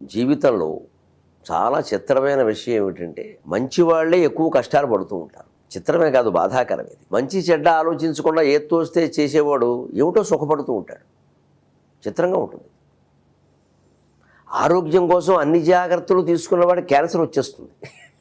జీవితంలో చాలా చిత్రమైన విషయం ఏమిటంటే మంచి వాళ్ళే ఎక్కువ కష్టాలు పడుతూ ఉంటారు చిత్రమే కాదు బాధాకరం ఇది మంచి చెడ్డ ఆలోచించకుండా ఏది తోస్తే చేసేవాడు ఏమిటో సుఖపడుతూ ఉంటాడు చిత్రంగా ఉంటుంది ఆరోగ్యం కోసం అన్ని జాగ్రత్తలు తీసుకున్నవాడు క్యాన్సర్ వచ్చేస్తుంది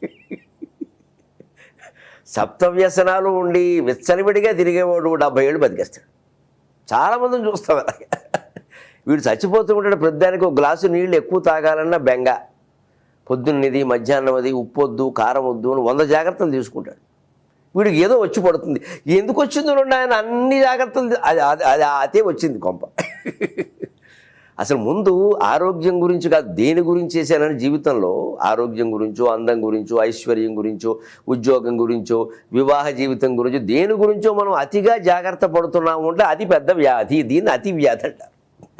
సప్తవ్యసనాలు ఉండి విచ్చలవిడిగా తిరిగేవాడు డెబ్బై ఏళ్ళు బతికేస్తాడు చాలామందిని చూస్తాం అలాగే వీడు చచ్చిపోతూ ఉంటాడు ప్రతిదానికి ఒక గ్లాసు నీళ్ళు ఎక్కువ తాగాలన్న బెంగ పొద్దున్నది మధ్యాహ్నం అది ఉప్పొద్దు కారం వద్దు అని వంద జాగ్రత్తలు తీసుకుంటాడు వీడికి ఏదో వచ్చి పడుతుంది ఎందుకు వచ్చిందో రెండు ఆయన అన్ని జాగ్రత్తలు తీ- అది అది అది అదే వచ్చింది కొంప అసలు ముందు ఆరోగ్యం గురించి కాదు దేని గురించి చేశానని జీవితంలో ఆరోగ్యం గురించో అందం గురించో ఐశ్వర్యం గురించో ఉద్యోగం గురించో వివాహ జీవితం గురించో దేని గురించో మనం అతిగా జాగ్రత్త పడుతున్నాము అంటే అది పెద్ద వ్యాధి దీన్ని అతి వ్యాధి అంటారు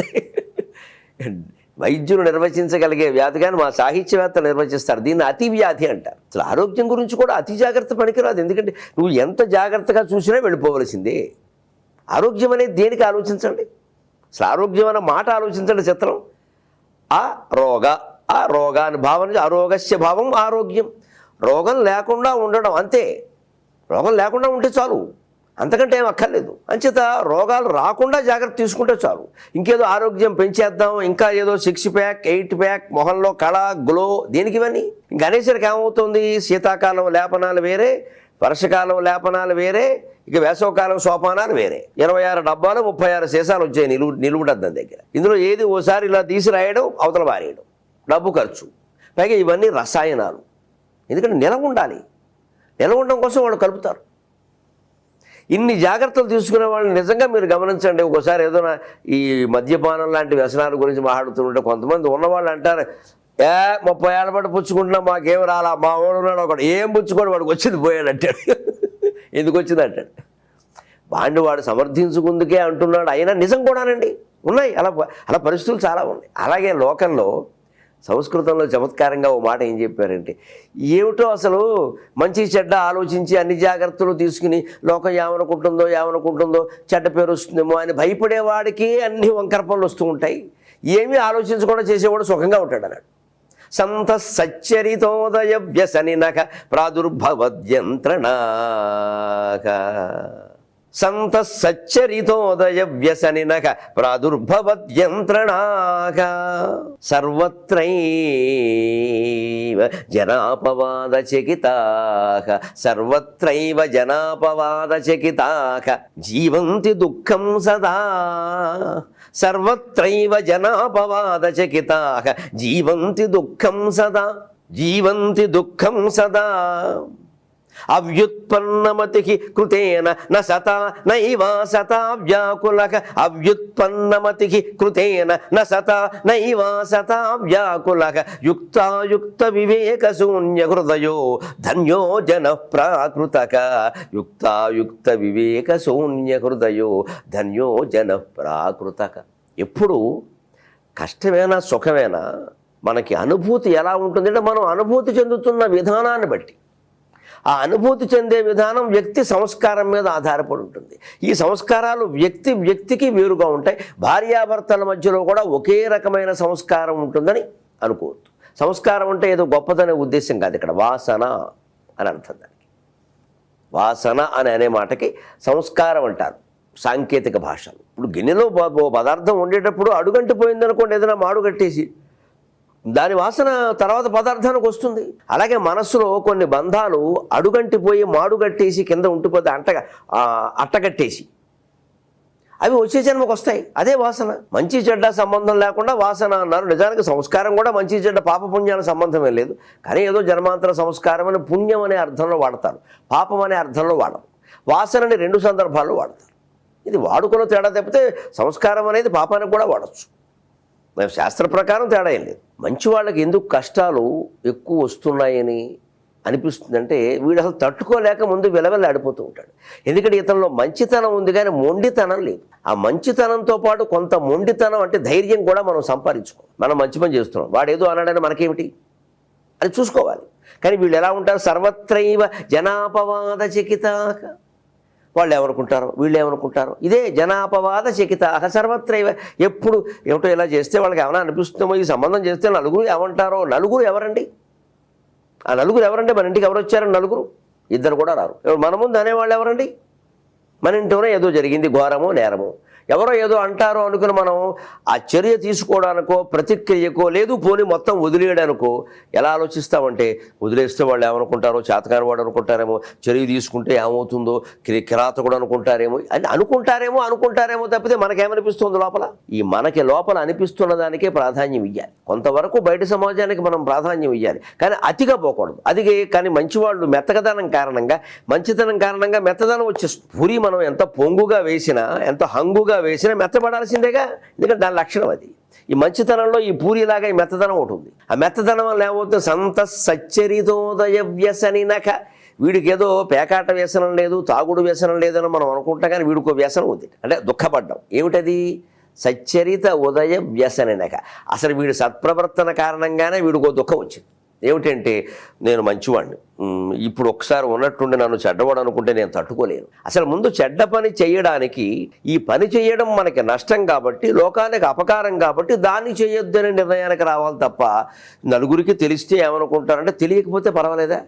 వైద్యులు నిర్వచించగలిగే వ్యాధి కానీ మా సాహిత్యవేత్త నిర్వచిస్తారు దీన్ని అతి వ్యాధి అంటారు అసలు ఆరోగ్యం గురించి కూడా అతి జాగ్రత్త పనికిరాదు ఎందుకంటే నువ్వు ఎంత జాగ్రత్తగా చూసినా వెళ్ళిపోవలసిందే ఆరోగ్యం అనేది దేనికి ఆలోచించండి అసలు ఆరోగ్యం అన్న మాట ఆలోచించండి చిత్రం ఆ రోగ ఆ రోగ అని భావన అరోగస్య భావం ఆరోగ్యం రోగం లేకుండా ఉండడం అంతే రోగం లేకుండా ఉంటే చాలు అంతకంటే ఏం అక్కర్లేదు అంచేత రోగాలు రాకుండా జాగ్రత్త తీసుకుంటే చాలు ఇంకేదో ఆరోగ్యం పెంచేద్దాం ఇంకా ఏదో సిక్స్ ప్యాక్ ఎయిట్ ప్యాక్ మొహంలో కళ గ్లో దేనికి ఇవన్నీ ఇంకా అనేసరికి ఏమవుతుంది శీతాకాలం లేపనాలు వేరే వర్షకాలం లేపనాలు వేరే ఇక వేసవకాలం సోపానాలు వేరే ఇరవై ఆరు డబ్బాలు ముప్పై ఆరు సీసాలు వచ్చాయి నిలువు నిలువుడద్దం దగ్గర ఇందులో ఏది ఓసారి ఇలా తీసి రాయడం అవతల పారేయడం డబ్బు ఖర్చు పైగా ఇవన్నీ రసాయనాలు ఎందుకంటే నిలవ ఉండాలి నిలవ ఉండడం కోసం వాళ్ళు కలుపుతారు ఇన్ని జాగ్రత్తలు తీసుకునే వాళ్ళని నిజంగా మీరు గమనించండి ఒకసారి ఏదైనా ఈ మద్యపానం లాంటి వ్యసనాల గురించి మాట్లాడుతుంటే కొంతమంది ఉన్నవాళ్ళు అంటారు ఏ ముప్పై ఏళ్ళ పాటు పుచ్చుకుంటున్నా మాకేం రాలా మా వాడు ఉన్నాడు ఒకడు ఏం పుచ్చుకోడు వాడికి వచ్చింది పోయాడు అంటాడు ఎందుకు వచ్చింది అంటాడు వాడిని వాడు సమర్థించుకుందుకే అంటున్నాడు అయినా నిజం కూడానండి ఉన్నాయి అలా అలా పరిస్థితులు చాలా ఉన్నాయి అలాగే లోకంలో సంస్కృతంలో చమత్కారంగా ఓ మాట ఏం చెప్పారంటే ఏమిటో అసలు మంచి చెడ్డ ఆలోచించి అన్ని జాగ్రత్తలు తీసుకుని లోకం ఏమనుకుంటుందో ఏమనుకుంటుందో చెడ్డ పేరు వస్తుందేమో అని భయపడేవాడికి అన్ని వంకర పనులు వస్తూ ఉంటాయి ఏమీ ఆలోచించకుండా చేసేవాడు సుఖంగా ఉంటాడు అన్నాడు సంత సచ్చరితోదయ వ్యసనినక ప్రాదుర్భవద్యంత్రణాక సంత సచ్చరితోదయ వ్యసనినక ప్రాదుర్భవద్యంత్రణాక సర్వత్రైవ జనాపవాద చకితాక సర్వత్రైవ జనాపవాద చకితాక జీవంతి దుఃఖం సదా సర్వత్రైవ జనాపవాద చకితాక జీవంతి దుఃఖం సదా జీవంతి దుఃఖం సదా అవ్యుత్పన్నమతి కృతేన న సతా నైవా సతా వ్యాకులక అవ్యుత్పన్నమతి కృతేన న సతా నైవా సతా వ్యాకులక యుక్తాయుక్త వివేక శూన్య హృదయో ధన్యో జన ప్రాకృతక యుక్తాయుక్త వివేక శూన్య హృదయో ధన్యో జన ప్రాకృతక ఎప్పుడు కష్టమేనా సుఖమేనా మనకి అనుభూతి ఎలా ఉంటుందంటే మనం అనుభూతి చెందుతున్న విధానాన్ని బట్టి ఆ అనుభూతి చెందే విధానం వ్యక్తి సంస్కారం మీద ఆధారపడి ఉంటుంది ఈ సంస్కారాలు వ్యక్తి వ్యక్తికి వేరుగా ఉంటాయి భార్యాభర్తల మధ్యలో కూడా ఒకే రకమైన సంస్కారం ఉంటుందని అనుకోవద్దు సంస్కారం అంటే ఏదో గొప్పదనే ఉద్దేశం కాదు ఇక్కడ వాసన అని అర్థం దానికి వాసన అని అనే మాటకి సంస్కారం అంటారు సాంకేతిక భాషలు ఇప్పుడు గిన్నెలో ప- ఓ పదార్థం వండేటప్పుడు అడుగంటి పోయిందనుకోండి ఏదైనా మాడు కట్టేసి దాని వాసన తర్వాత పదార్థానికి వస్తుంది అలాగే మనస్సులో కొన్ని బంధాలు అడుగంటిపోయి మాడుగట్టేసి కింద ఉండిపోతే అంటగా ఆ, అట్టగట్టేసి అవి వచ్చే జన్మకు వస్తాయి అదే వాసన మంచి చెడ్డ సంబంధం లేకుండా వాసన అన్నారు నిజానికి సంస్కారం కూడా మంచి చెడ్డ పాపపుణ్యాల సంబంధమే లేదు కానీ ఏదో జన్మాంతర సంస్కారం అని పుణ్యం అనే అర్థంలో వాడతారు పాపం అనే అర్థంలో వాడరు వాసనని రెండు సందర్భాల్లో వాడతారు ఇది వాడుకలో తేడా తప్పితే సంస్కారం అనేది పాపానికి కూడా వాడచ్చు మరి శాస్త్ర ప్రకారం తేడా ఏం లేదు మంచి వాళ్ళకి ఎందుకు కష్టాలు ఎక్కువ వస్తున్నాయని అనిపిస్తుందంటే వీడు అసలు తట్టుకోలేక ముందు విలవిల్లాడిపోతూ ఉంటాడు ఎందుకంటే ఇతనిలో మంచితనం ఉంది కానీ మొండితనం లేదు ఆ మంచితనంతో పాటు కొంత మొండితనం అంటే ధైర్యం కూడా మనం సంపాదించుకోవాలి మనం మంచి పని చేస్తున్నాం వాడు ఏదో అన్నాడని మనకేమిటి అని చూసుకోవాలి కానీ వీళ్ళు ఎలా ఉంటారు సర్వత్రైవ జనాపవాద చకితాక వాళ్ళు ఏమనుకుంటారు వీళ్ళు ఏమనుకుంటారు ఇదే జనాపవాద చకిత సర్వత్ర ఇవ- ఎప్పుడు ఏమిటో ఇలా చేస్తే వాళ్ళకి ఏమైనా అనిపిస్తుందేమో ఈ సంబంధం చేస్తే నలుగురు ఏమంటారో నలుగురు ఎవరండి ఆ నలుగురు ఎవరండి మన ఇంటికి ఎవరు వచ్చారు నలుగురు ఇద్దరు కూడా రారు ఎవరు మన ముందు అనేవాళ్ళు ఎవరండి మన ఇంట్లోనే ఏదో జరిగింది ఘోరమో నేరమో ఎవరో ఏదో అంటారో అనుకుని మనం ఆ చర్య తీసుకోవడానికో ప్రతిక్రియకో లేదు పోని మొత్తం వదిలేయడానికో ఎలా ఆలోచిస్తామంటే వదిలేస్తే వాళ్ళు ఏమనుకుంటారో చేతకాని వాడు అనుకుంటారేమో చర్య తీసుకుంటే ఏమవుతుందో కి- కిరాతకుడు అనుకుంటారేమో అని అనుకుంటారేమో అనుకుంటారేమో తప్పితే మనకేమనిపిస్తుంది లోపల ఈ మనకి లోపల అనిపిస్తున్న దానికే ప్రాధాన్యం ఇవ్వాలి కొంతవరకు బయట సమాజానికి మనం ప్రాధాన్యం ఇవ్వాలి కానీ అతిగా పోకూడదు అది కానీ మంచివాళ్ళు మెత్తగదనం కారణంగా మంచితనం కారణంగా మెత్తదనం వచ్చేస్తుంది పూరి మనం ఎంత పొంగుగా వేసినా ఎంత హంగుగా వేసినా మెత్తబడాల్సిందేగా ఎందుకంటే దాని లక్షణం అది ఈ మంచితనంలో ఈ పూరిలాగా ఈ మెత్తదనం ఒకటి ఉంది ఆ మెత్తదనం వల్ల ఏమవుతుంది సంత సచ్చరితోదయ వ్యసనినక వీడికి ఏదో పేకాట వ్యసనం లేదు తాగుడు వ్యసనం లేదని మనం అనుకుంటాం కానీ వీడికి వ్యసనం ఉంది అంటే దుఃఖపడ్డాం ఏమిటది సచ్చరిత ఉదయ వ్యసనినక అసలు వీడి సత్ప్రవర్తన కారణంగానే వీడికో దుఃఖం వచ్చింది ఏమిటంటే నేను మంచివాడిని ఉమ్, ఇప్పుడు ఒకసారి ఉన్నట్టుండి నన్ను చెడ్డవాడు అనుకుంటే నేను తట్టుకోలేను అసలు ముందు చెడ్డ పని చేయడానికి ఈ పని చేయడం మనకి నష్టం కాబట్టి లోకానికి అపకారం కాబట్టి దాన్ని చేయొద్దని నిర్ణయానికి రావాలి తప్ప నలుగురికి తెలిస్తే ఏమనుకుంటారంటే తెలియకపోతే పర్వాలేదా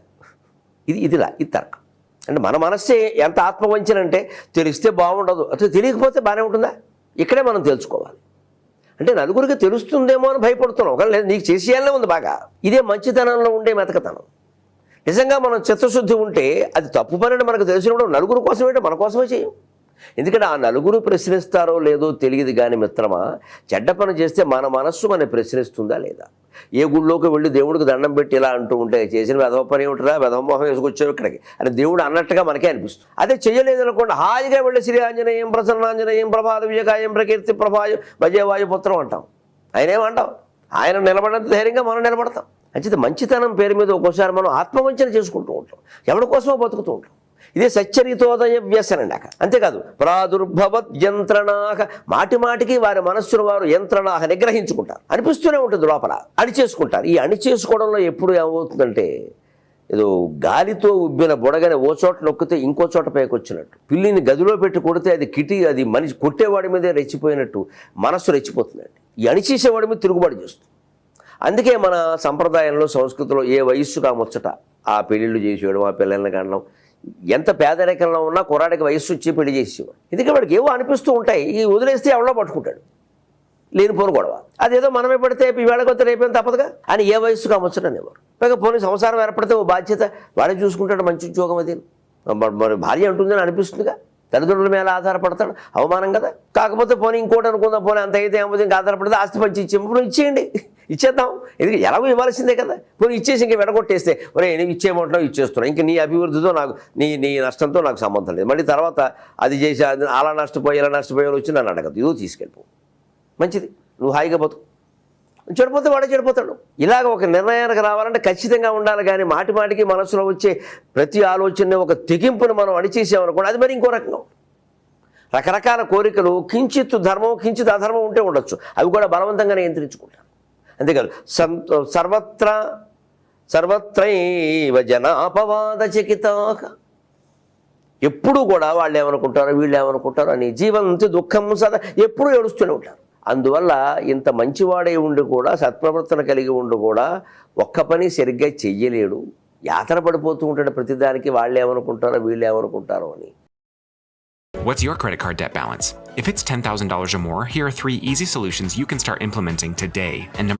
ఇది ఇదిలా ఇది తర్కం అంటే మన మనస్సే ఎంత ఆత్మవంచన అంటే తెలిస్తే బాగుండదు అసలు తెలియకపోతే బాగానే ఉంటుందా ఇక్కడే మనం తెలుసుకోవాలి అంటే నలుగురికి తెలుస్తుందేమో అని భయపడుతున్నాం కానీ లేదు నీకు చేసేయాలనే ఉంది బాగా ఇదే మంచితనంలో ఉండే మెతకతనం నిజంగా మనం చిత్తశుద్ధి ఉంటే అది తప్పు పని అని మనకు తెలిసినప్పుడు నలుగురు కోసం ఏంటో మన కోసమే చేయం ఎందుకంటే ఆ నలుగురు ప్రశ్నిస్తారో లేదో తెలియదు కానీ మిత్రమా చెడ్డ పని చేస్తే మన మనస్సు మన ప్రశ్నిస్తుందా లేదా ఏ గుళ్ళోకి వెళ్ళి దేవుడికి దండం పెట్టి ఇలా అంటూ ఉంటే చేసిన వెధవ పని ఏమిటరా వెధవ మొహం వేసుకొచ్చావు ఇక్కడికి అని దేవుడు అన్నట్టుగా మనకే అనిపిస్తుంది అదే చేయలేదు అనుకోండి హాయిగా వెళ్ళి శ్రీ ఆంజనేయం ప్రసన్నాంజనేయం ప్రభాత విజయకాయం ప్రకీర్తి ప్రభాయం భజయవాయుపుత్రం అంటాం ఆయన ఏమంటాం ఆయన నిలబడినంత ధైర్యంగా మనం నిలబడతాం అంచేత మంచితనం పేరు మీద ఒక్కోసారి మనం ఆత్మవంచన చేసుకుంటూ ఉంటాం ఎవరి కోసమో బతుకుతూ ఉంటాం ఇదే సచ్చరితోదయ వ్యసనండాక అంతేకాదు ప్రాదుర్భవత్ యంత్రణాక మాటి మాటికి వారి మనస్సును వారు యంత్రణాక నిగ్రహించుకుంటారు అనిపిస్తూనే ఉంటుంది లోపల అణిచేసుకుంటారు ఈ అణిచేసుకోవడంలో ఎప్పుడు ఏమవుతుందంటే ఏదో గాలితో ఉబ్బిన బుడగని ఓ చోట నొక్కితే ఇంకో చోట పైకి వచ్చినట్టు పిల్లిని గదిలో పెట్టి కొడితే అది కిటి అది మనిషి కొట్టేవాడి మీదే రెచ్చిపోయినట్టు మనస్సు రెచ్చిపోతుందండి ఈ అణిచేసేవాడి మీద తిరుగుబాటు చేస్తుంది అందుకే మన సంప్రదాయంలో సంస్కృతిలో ఏ వయస్సుకు ఆ ముచ్చట ఆ పెళ్ళిళ్ళు చేసేయడం ఆ పిల్లల్ని కనడం ఎంత పేదరికంలో ఉన్నా కుర్రాడికి వయస్సు వచ్చి పెళ్లి చేసేవాడు ఎందుకంటే వాడికి ఏవో అనిపిస్తూ ఉంటాయి ఈ వదిలేస్తే ఎవడో పట్టుకుంటాడు లేనిపోను గొడవ అదేదో మనమే పడితే ఈవేళ కొత్త రేపేం తప్పదుగా అని ఏ వయస్సుకు అమ్మచ్చడనేవారు పైగా పోనీ సంసారం ఏర్పడితే ఓ బాధ్యత వాడే చూసుకుంటాడు మంచి ఉద్యోగం అది మరి- మరి భార్య ఉంటుందని అనిపిస్తుందిగా తల్లిదండ్రుల మీద ఆధారపడతాడు అవమానం కదా కాకపోతే పోనీ ఇంకోటి అనుకుందాం పోనీ అంత అయితే ఏమవుతుంది ఇంకా ఆధారపడితే ఆస్తి పంచి ఇచ్చే ఇప్పుడు ఇచ్చేయండి ఇచ్చేద్దాం ఎందుకంటే ఎలాగో ఇవ్వాల్సిందే కదా పోనీ ఇచ్చేసి ఇంకా వెడగొట్టేస్తే ఒరే నేను ఇచ్చేయమంటున్నావు ఇచ్చేస్తున్నావు ఇంకా నీ అభివృద్ధితో నాకు నీ నీ నష్టంతో నాకు సంబంధం లేదు మళ్ళీ తర్వాత అది చేసి అది అలా నష్టపోయి ఇలా నష్టపోయి వచ్చి నన్ను అడగదు ఇదో తీసుకెళ్ళిపో మంచిది నువ్వు హాయిగా బతుకు చెడిపోతే వాడే చెడిపోతాడు ఇలాగ ఒక నిర్ణయానికి రావాలంటే ఖచ్చితంగా ఉండాలి కానీ మాటి మాటికి మనసులో వచ్చే ప్రతి ఆలోచన ఒక తెగింపును మనం అణిచేసామనుకోండి అది మరి ఇంకో రకంగా ఉంటుంది. రకరకాల కోరికలు కించిత్ ధర్మం కించిత్ అధర్మం ఉంటే ఉండొచ్చు అవి కూడా బలవంతంగా నియంత్రించుకుంటారు అంతేకాదు సంత సర్వత్రా సర్వత్రైవ జనాపవాద చకితాక ఎప్పుడు కూడా వాళ్ళు ఏమనుకుంటారో వీళ్ళు ఏమనుకుంటారో అని జీవంతి దుఃఖం సదా ఎప్పుడూ ఏడుస్తూనే ఉంటారు అందువల్ల ఇంత మంచివాడై ఉండి కూడా సత్ప్రవర్తన కలిగి ఉండి కూడా ఒక్క పని సరిగ్గా చెయ్యలేడు యాతన పడిపోతూ ఉంటాడు ప్రతిదానికి వాళ్ళు ఏమనుకుంటారో వీళ్ళు ఏమనుకుంటారో అని What's your credit card debt balance? If it's $10,000 or more, here are three easy solutions you can start implementing today. And number